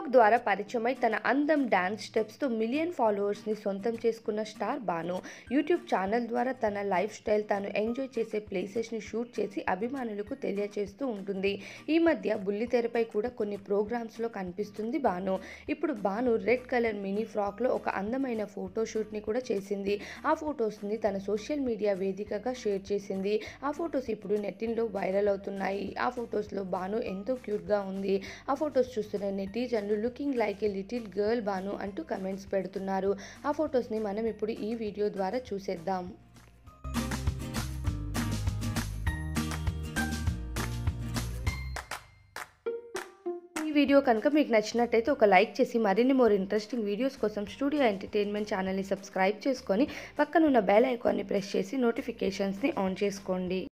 ద్వారా పరిచయమై తన అందం డాన్స్ స్టెప్స్తో మిలియన్ ఫాలోవర్స్ని సొంతం చేసుకున్న స్టార్ బాను యూట్యూబ్ ఛానల్ ద్వారా తన లైఫ్ స్టైల్ తాను ఎంజాయ్ చేసే ప్లేసెస్ని షూట్ చేసి అభిమానులకు తెలియజేస్తూ ఉంటుంది ఈ మధ్య బుల్లితెరపై కూడా కొన్ని ప్రోగ్రామ్స్లో కనిపిస్తుంది బాను ఇప్పుడు బాను రెడ్ కలర్ మినీ ఫ్రాక్లో ఒక అందమైన ఫోటో షూట్ని కూడా చేసింది ఆ ఫొటోస్ని తన సోషల్ మీడియా వేదికగా షేర్ చేసింది ఆ ఫొటోస్ ఇప్పుడు నెట్టిన్లో వైరల్ అవుతున్నాయి ఆ ఫొటోస్లో బాను ఎంతో క్యూట్గా ఉంది ఆ ఫొటోస్ చూస్తున్న నెటిజన్లు looking like a little girl Banu అంటూ కమెంట్స్ పెడుతున్నారు ఆ ఫొటోస్ని మనం ఇప్పుడు ఈ వీడియో ద్వారా చూసేద్దాం ఈ వీడియో కనుక మీకు నచ్చినట్టయితే ఒక లైక్ చేసి మరిన్ని మోర్ ఇంట్రెస్టింగ్ వీడియోస్ కోసం స్టూడియో ఎంటర్టైన్మెంట్ ఛానల్ని సబ్స్క్రైబ్ చేసుకొని పక్కనున్న బెల్ ఐకాన్ని ప్రెస్ చేసి నోటిఫికేషన్స్ని ఆన్ చేసుకోండి